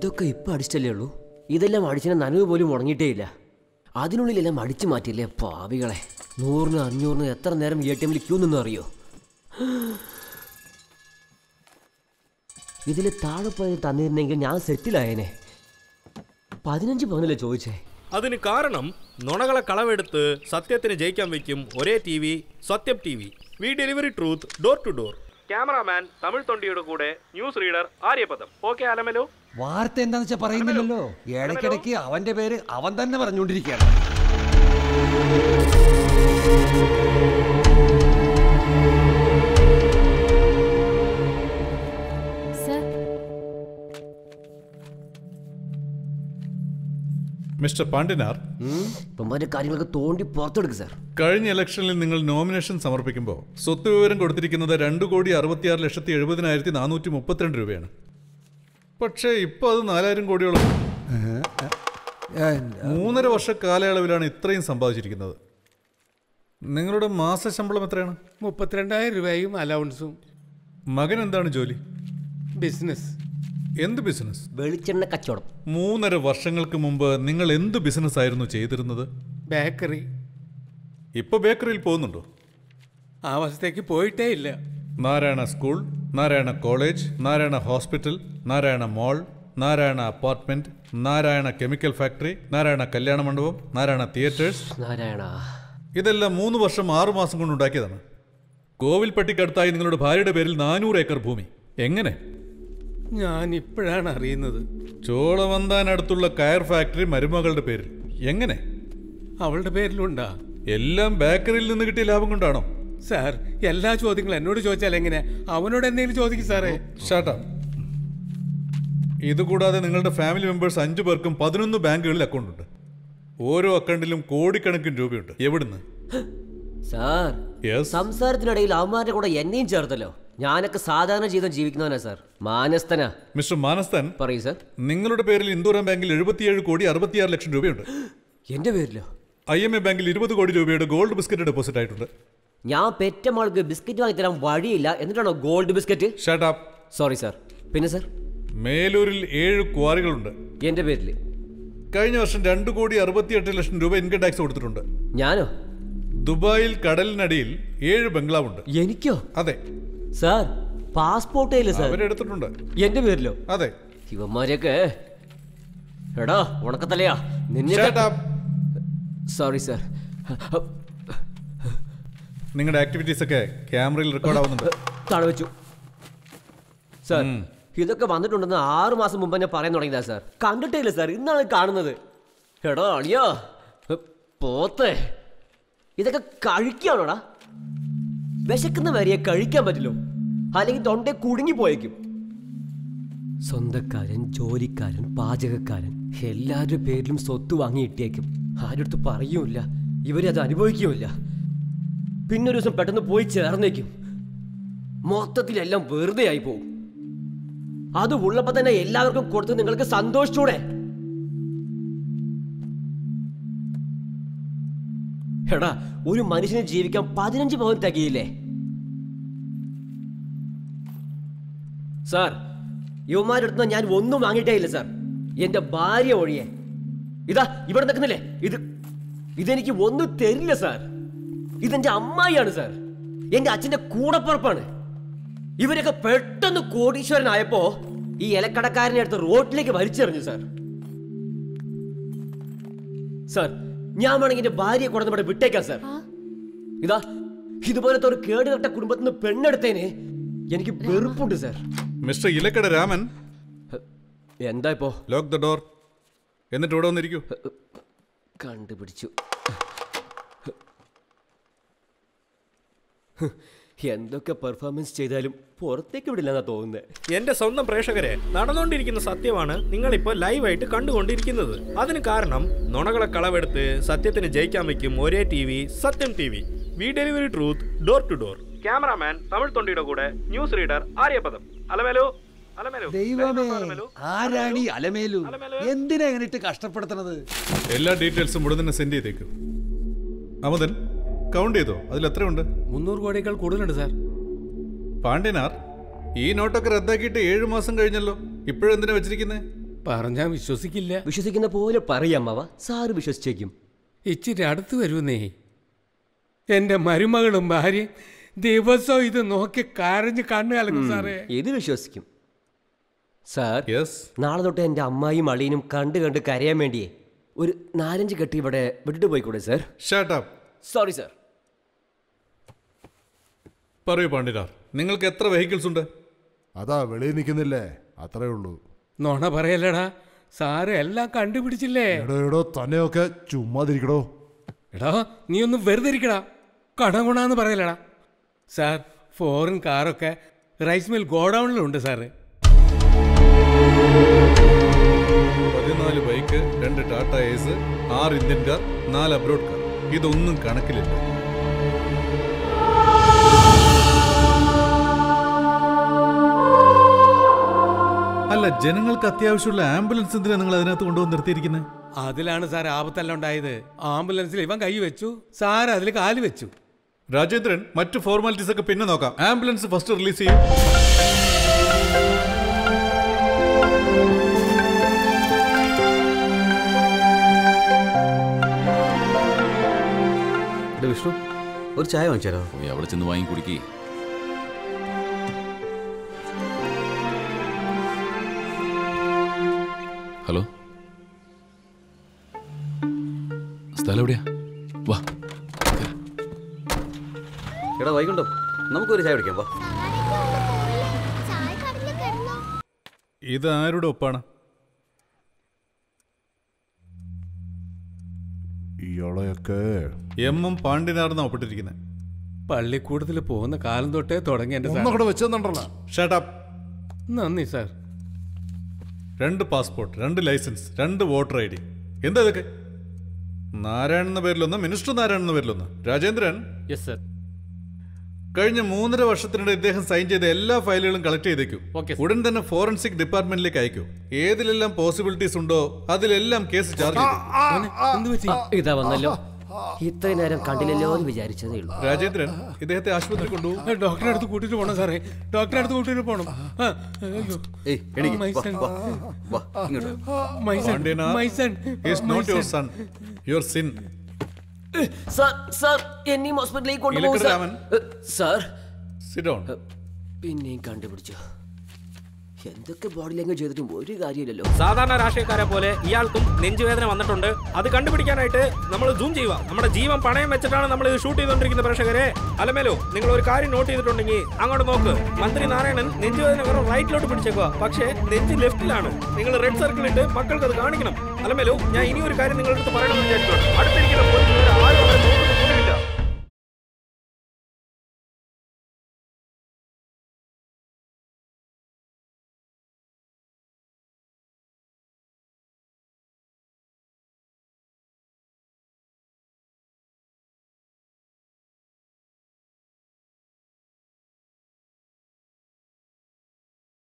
ഇതൊക്കെ ഇപ്പൊ അടിച്ചിട്ടല്ലേ ഉള്ളൂ ഇതെല്ലാം അടിച്ചിനെ നനവ് പോലും ഉണങ്ങിയിട്ടേ ഇല്ല അതിനുള്ളിലെല്ലാം അടിച്ചു മാറ്റിയില്ലേ പാവികളെ നൂറിന് അഞ്ഞൂറിന് എത്ര നേരം എ ടി എമ്മിൽ ക്യൂ നിന്നും അറിയോ ഇതിൽ താഴെ പോയത് തന്നിരുന്നെങ്കിൽ ഞാൻ സെറ്റിലായേനെ പതിനഞ്ച് പവനല്ലേ ചോദിച്ചേ അതിന് കാരണം നുണകളെ കളവെടുത്ത് സത്യത്തിന് ജയിക്കാൻ വയ്ക്കും ഒരേ T V Sathyam T V V delivery truth door to door cameraman Tamil തൊണ്ടിയുടെ കൂടെ ന്യൂസ് റീഡർ ആര്യപദം ഓക്കെ അലമലോ വാർത്ത എന്താന്ന് വെച്ചാൽ പറയുന്നില്ലല്ലോ ഇടയ്ക്കിടയ്ക്ക് അവന്റെ പേര് അവൻ തന്നെ പറഞ്ഞുകൊണ്ടിരിക്കുകയാണ് സർ മിസ്റ്റർ പാണ്ഡ്യനാർ തുമ്പാന്റെ കാര്യങ്ങളൊക്കെ തോണ്ടി പുറത്തെടുക്ക് സാർ കഴിഞ്ഞ ഇലക്ഷനിൽ നിങ്ങൾ നോമിനേഷൻ സമർപ്പിക്കുമ്പോൾ സ്വത്ത് വിവരം കൊടുത്തിരിക്കുന്നത് രണ്ട് കോടി അറുപത്തിയാറ് ലക്ഷത്തി എഴുപതിനായിരത്തി നാനൂറ്റി മുപ്പത്തിരണ്ട് രൂപയാണ് പക്ഷേ ഇപ്പോൾ അത് നാലായിരം കോടിയോളം മൂന്നര വർഷ കാലയളവിലാണ് ഇത്രയും സമ്പാദിച്ചിരിക്കുന്നത് നിങ്ങളുടെ മാസ ശമ്പളം എത്രയാണ് മുപ്പത്തിരണ്ടായിരം രൂപയും അലൗൺസും മകൻ എന്താണ് ജോലി ബിസിനസ് എന്ത് ബിസിനസ് വെളിച്ചെണ്ണ കച്ചവടം മൂന്നര വർഷങ്ങൾക്ക് മുമ്പ് നിങ്ങൾ എന്ത് ബിസിനസ് ആയിരുന്നു ചെയ്തിരുന്നത് ബേക്കറി ഇപ്പോൾ ബേക്കറിയിൽ പോകുന്നുണ്ടോ ആ വശത്തേക്ക് പോയിട്ടേ ഇല്ല Narayana school Narayana college Narayana hospital Narayana mall Narayana apartment Narayana chemical factory Narayana കല്യാണ മണ്ഡപം നാരായണ തിയേറ്റേഴ്സ് നാരായണ ഇതെല്ലാം മൂന്ന് വർഷം ആറു മാസം കൊണ്ട് ഉണ്ടാക്കിയതാണ് കോവിൽപ്പട്ടിക്കടുത്തായി നിങ്ങളുടെ ഭാര്യയുടെ പേരിൽ നാനൂറ് ഏക്കർ ഭൂമി എങ്ങനെ ഞാൻ ഇപ്പോഴാണ് അറിയുന്നത് ചോളവന്താനടുത്തുള്ള കയർ ഫാക്ടറി മരുമകളുടെ പേരിൽ എങ്ങനെ അവളുടെ പേരിലുണ്ടാ എല്ലാം ബേക്കറിയിൽ നിന്ന് കിട്ടിയ ലാഭം കൊണ്ടാണോ സാർ എല്ലാ ചോദ്യങ്ങളും എന്നോട് ചോദിച്ചാൽ എങ്ങനെ അവനോട് എന്തെങ്കിലും ചോദിക്കും സാറേ ഷാട്ടാ ഇതുകൂടാതെ നിങ്ങളുടെ ഫാമിലി മെമ്പേഴ്സ് അഞ്ചു പേർക്കും പതിനൊന്ന് ബാങ്കുകളിൽ അക്കൗണ്ട് ഉണ്ട് ഓരോ അക്കൗണ്ടിലും കോടിക്കണക്കിന് രൂപയുണ്ട് എവിടുന്ന് സാർ Yes. സംസാരത്തിനിടയിൽ അവന്മാരുടെ കൂടെ എന്നെയും ചേർത്തല്ലോ ഞാനൊക്കെ സാധാരണ ജീവിതം ജീവിക്കുന്നവനാ സാർ മാനസ്ഥനാ മിസ്റ്റർ മാനസ്താൻ പറയൂ സാർ നിങ്ങളുടെ പേരിൽ ഇന്ദുറാം ബാങ്കിൽ എഴുപത്തിയേഴ് കോടി അറുപത്തിയാറ് ലക്ഷം രൂപയുണ്ട് എന്റെ പേരിലോ ഐ എം എ ബാങ്കിൽ ഇരുപത് കോടി രൂപയുടെ ഗോൾഡ് ബിസ്ക്കറ്റ് ഡെപ്പോസിറ്റ് ആയിട്ടുണ്ട് ഞാൻ പെറ്റമാൾക്ക് ബിസ്ക്കറ്റ് വാങ്ങി തരാൻ വഴിയില്ല എന്നിട്ടാണോ gold biscuit shut up sorry sir പിന്നെ സാർ മേലൂരിൽ ഏഴ് ക്വാറികളുണ്ട് എന്റെ പേരിൽ കഴിഞ്ഞ വർഷം രണ്ട് കോടി അറുപത്തിയെട്ട് ലക്ഷം രൂപ ഇൻകം ടാക്സ് കൊടുത്തിട്ടുണ്ട് ഞാനോ ദുബായിൽ കടലിനടിയിൽ ഏഴ് ബംഗ്ലാവുണ്ട് എനിക്കോ അതെ സാർ പാസ്പോർട്ടേ ഇല്ല സാർ അവരെടുത്തിട്ടുണ്ട് എന്റെ പേരിലോ അതെ ഇവന്മാരെയൊക്കെ എടാ ഉണക്കത്തലയാ നിന്നെ Shut up. സോറി സാർ നിങ്ങളുടെ ആക്ടിവിറ്റീസ് ഒക്കെ ക്യാമറയിൽ റെക്കോർഡ് ആവുന്നുണ്ട് തട വെച്ചു സാർ ഇതൊക്കെ വന്നിട്ടുണ്ടെന്ന് ആറു മാസം മുമ്പ് ഞാൻ പറയാൻ തുടങ്ങിയതാ സാർ കണ്ടിട്ടേ ഇല്ല സാർ ഇന്നാണ് കാണുന്നത് എടാ അളിയോ പോത്തെ ഇതൊക്കെ കഴിക്കാണോടാ വിശക്കുന്ന വരിയെ കഴിക്കാൻ പറ്റില്ലോ അല്ലെങ്കിൽ തൊണ്ടേ കുടുങ്ങി പോയേക്കും സ്വന്തക്കാരൻ ജോലിക്കാരൻ പാചകക്കാരൻ എല്ലാവരുടെ പേരിലും സ്വത്ത് വാങ്ങി ഇട്ടേക്കും ആരടുത്ത് പറയൂല ഇവരത് അനുഭവിക്കുമില്ല പിന്നെ ഒരു ദിവസം പെട്ടെന്ന് പോയി ചേർന്നേക്കും മൊത്തത്തിലെല്ലാം വെറുതെ ആയി പോകും അത് ഉള്ളപ്പോ തന്നെ എല്ലാവർക്കും കൊടുത്ത് നിങ്ങൾക്ക് സന്തോഷിച്ചൂടെ എടാ ഒരു മനുഷ്യന് ജീവിക്കാൻ പതിനഞ്ച് പവൻ തികയില്ലേ സാർ യുവമാരുടെ അടുത്ത് ഞാൻ ഒന്നും വാങ്ങിയിട്ടേ ഇല്ല സാർ എന്റെ ഭാര്യ ഒഴിയെ ഇതാ ഇവിടെ നിൽക്കുന്നില്ലേ ഇത് ഇതെനിക്ക് ഒന്നും തരില്ല സാർ ഇതെന്റെ അമ്മായിയാണ് സാർ എന്റെ അച്ഛന്റെ കൂടപ്പുറപ്പാണ് ഇവരൊക്കെ പെട്ടെന്ന് കോടീശ്വരനായപ്പോ ഈ ഇലക്കടക്കാരനെ അടുത്ത് റോഡിലേക്ക് വലിച്ചെറിഞ്ഞു സാർ സാർ ഞാൻ വേണമെങ്കിൽ എന്റെ ഭാര്യയെ കൊണ്ടു ഇവിടെ വിട്ടേക്കാം സാർ ഇതാ ഇതുപോലത്തെ ഒരു കേടുകെട്ട കുടുംബത്തിൽ നിന്ന് പെണ്ണെടുത്തേനെ എനിക്ക് വെറുപ്പുണ്ട് സാർ മിസ്റ്റർ ഇലക്കട രാമൻ എന്താ ഇപ്പോ ലോക്ക് ദ ഡോർ എന്നിട്ട് ഇവിടെ വന്നിരിക്കൂ കണ്ടുപിടിച്ചു എന്തൊക്കെ പെർഫോമൻസ് ചെയ്താലും പുറത്തേക്ക് വിടില്ലെന്നാ തോന്നുന്നത് എന്റെ സ്വന്തം പ്രേക്ഷകരെ നടന്നുകൊണ്ടിരിക്കുന്ന സത്യമാണ് നിങ്ങളിപ്പോൾ ലൈവായിട്ട് കണ്ടുകൊണ്ടിരിക്കുന്നത് അതിന് കാരണം നുണകളെ കളവെടുത്ത് സത്യത്തിന് ജയിക്കാൻ വയ്ക്കും ഒരേ T V Sathyam T V V delivery truth door to door cameraman Tamil തൊണ്ടിയുടെ കൂടെ ന്യൂസ് റീഡർ ആര്യപദം അലമേലോ അലമേലോ ദൈവമേ അലമേലു ആരാണ് ഈ അലമേലു എന്തിനാ ഇങ്ങനെ ഇട്ട് കഷ്ടപ്പെടുത്തണത് എല്ലാ ഡീറ്റെയിൽസും ഉടൻ തന്നെ സെൻഡ് ചെയ്തേക്കും അമതൻ കൗണ്ട് ചെയ്തോ അതിൽ എത്രയുണ്ട് മുന്നൂറ് കോടിയേക്കാൾ കൂടുതലുണ്ട് സാർ പാണ്ഡ്യനാർ ഈ നോട്ടൊക്കെ റദ്ദാക്കിയിട്ട് ഏഴു മാസം കഴിഞ്ഞല്ലോ ഇപ്പോഴെന്തിനാ വെച്ചിരിക്കുന്നത് പറഞ്ഞാ വിശ്വസിക്കില്ല വിശ്വസിക്കുന്ന പോലെ പറയാമ്മവ സാറ് വിശ്വസിച്ചേക്കും ഇച്ചിരി അടുത്ത് വരുന്നേ എന്റെ മരുമകളും ഭാര്യയും ദിവസവും ഇത് നോക്കി കരഞ്ഞ് കണ്ണു കലക്കും സാറേ ഇത് വിശ്വസിക്കും സാർ യെസ് നാളെ തൊട്ട് എൻ്റെ അമ്മായിയും അളിയനും കണ്ട് കണ്ട് കരയാൻ വേണ്ടിയേ ഒരു നാലഞ്ച് കെട്ടി ഇവിടെ വിട്ടിട്ട് പോയിക്കൂടെ സാർ ഷാട്ടപ്പ് സോറി സാർ പറയൂ പാണ്ഡിനാർ നിങ്ങൾക്ക് എത്ര വെഹിക്കിൾസ് ഉണ്ട് അതാ വെളിയിൽ നിൽക്കുന്നില്ലേ അത്രേ ഉള്ളൂ നോണ പറയല്ലടാ സാറ് എല്ലാം കണ്ടുപിടിച്ചില്ലേ എടോ എടോ തന്നെയൊക്കെ ചുമ്മാതിരിക്കടോ എടാ നീ ഒന്ന് വെറുതെ ഇരിക്കടാ കടകുണാന്ന് പറയലടാ സാർ ഫോറിൻ കാറൊക്കെ റൈസ് മിൽ ഗോഡൗണിലുണ്ട് സാറ് പതിനാല് ബൈക്ക് രണ്ട് ടാറ്റ ഏസ് ആറ് ഇന്ത്യൻ കാർ നാല് അബ്രോഡ് കാർ ഇതൊന്നും കണക്കിലില്ല അല്ല ജനങ്ങൾക്ക് അത്യാവശ്യമുള്ള ആംബുലൻസ് എന്തിനാണ് നിങ്ങൾ അതിനകത്ത് കൊണ്ടുവന്ന് നിർത്തിയിരിക്കുന്നത് അതിലാണ് സാർ ആപത്തെല്ലാം ഉണ്ടായത് ആംബുലൻസിൽ ഇവൻ കൈ വെച്ചു സാർ അതിൽ കാല് വെച്ചു രാജേന്ദ്രൻ മറ്റു ഫോർമാലിറ്റീസ് ഒക്കെ പിന്നെ നോക്കാം ആംബുലൻസ് ഫസ്റ്റ് റിലീസ് ചെയ്യും വിഷ്ണു ഒരു ചായ വാങ്ങിച്ചാലോ പോയി അവിടെ ചെന്ന് വാങ്ങി കുടിക്കേ ഹലോ സ്ഥലം എവിടെയാ വാ കേറ്. എടാ വൈകുണ്ടോ നമുക്കൊരു ചായ കുടിക്കാം വാ ഇത് ആരുടെ ഒപ്പാണ് ഇയാളെയൊക്കെ എം എം പാണ്ഡ്യനാർന്നാ ഒപ്പിട്ടിരിക്കുന്നത് പള്ളിക്കൂടത്തിൽ പോകുന്ന കാലം തൊട്ടേ തുടങ്ങി എൻ്റെ സാർ ഒന്നങ്ങോട്ട് വെച്ചെന്നുണ്ടല്ലോ ഷട്ടപ്പ് നന്ദി സാർ രണ്ട് പാസ്പോർട്ട് രണ്ട് ലൈസൻസ് രണ്ട് വോട്ടർ ഐ ഡി എന്താ ഇതൊക്കെ നാരായണൻ എന്ന പേരിലൊന്ന് മിനിസ്റ്റർ നാരായണൻ എന്ന പേരിലൊന്ന് രാജേന്ദ്രൻ യെസ് സർ കഴിഞ്ഞ മൂന്നര വർഷത്തിനിടെ ഇദ്ദേഹം സൈൻ ചെയ്ത എല്ലാ ഫയലുകളും കളക്ട് ചെയ്തേക്കൂ ഉടൻ തന്നെ ഫോറൻസിക് ഡിപ്പാർട്ട്മെന്റിലേക്ക് അയക്കൂ ഏതിലെല്ലാം പോസിബിലിറ്റീസ് ഉണ്ടോ അതിലെല്ലാം കേസ് ചാർജ് ചെയ്തു എന്ത് പറ്റി ഇതാ വന്നല്ലോ ഇത്രയും നേരം കണ്ടില്ലല്ലോ എന്ന് വിചാരിച്ചതേ ഉള്ളൂ രാജേന്ദ്രൻ ഇദ്ദേഹത്തെ ആശുപത്രി കൊണ്ടുപോകും ഡോക്ടറെ അടുത്ത് കൂട്ടിട്ട് പോണം സാറേ ഡോക്ടറെ അടുത്ത് കൂട്ടിട്ട് പോണം ആ, അയ്യോ. ഏയ് എണീക്ക്. വാ, മൈസൺ. വാ, വാ, ഇങ്ങോട്ട് my son Pandyanar my son is not your son your sin sir sir എന്നെയും ഹോസ്പിറ്റലിലേക്ക് കൊണ്ടുപോകും ഇലക്കട സാർ രാമൻ. ഏ, സാർ സിഡോൺ പിന്നെയും കണ്ടുപിടിച്ചു എന്തൊക്കെ ബോഡി ലാംഗ്വേജ് ചെയ്തിട്ടും ഒരു കാര്യമില്ലല്ലോ സാധാരണ രാഷ്ട്രീയക്കാരെ പോലെ ഇയാൾക്കും നെഞ്ചുവേദന വന്നിട്ടുണ്ട് അത് കണ്ടുപിടിക്കാനായിട്ട് നമ്മൾ സൂം ചെയ്യുക നമ്മുടെ ജീവൻ പണയം വെച്ചിട്ടാണ് നമ്മൾ ഇത് ഷൂട്ട് ചെയ്തുകൊണ്ടിരിക്കുന്ന പ്രേക്ഷകരെ അലമേലോ നിങ്ങൾ ഒരു കാര്യം നോട്ട് ചെയ്തിട്ടുണ്ടെങ്കിൽ അങ്ങോട്ട് നോക്ക് മന്ത്രി നാരായണൻ നെഞ്ചുവേദന കാരണം റൈറ്റിലോട്ട് പിടിച്ചേക്കുക പക്ഷേ നെഞ്ച് ലെഫ്റ്റിലാണ് നിങ്ങൾ റെഡ് സർക്കിൾ ഇട്ട് മക്കൾക്ക് അത് കാണിക്കണം അലമേലോ ഞാൻ ഇനി ഒരു കാര്യം നിങ്ങളുടെ അടുത്ത് പറയണമെന്ന് വിചാരിച്ചു അടുത്തിരിക്കുന്ന പോലീസുകാർ ആരും അവരെ നോക്കുന്നുണ്ടെങ്കിൽ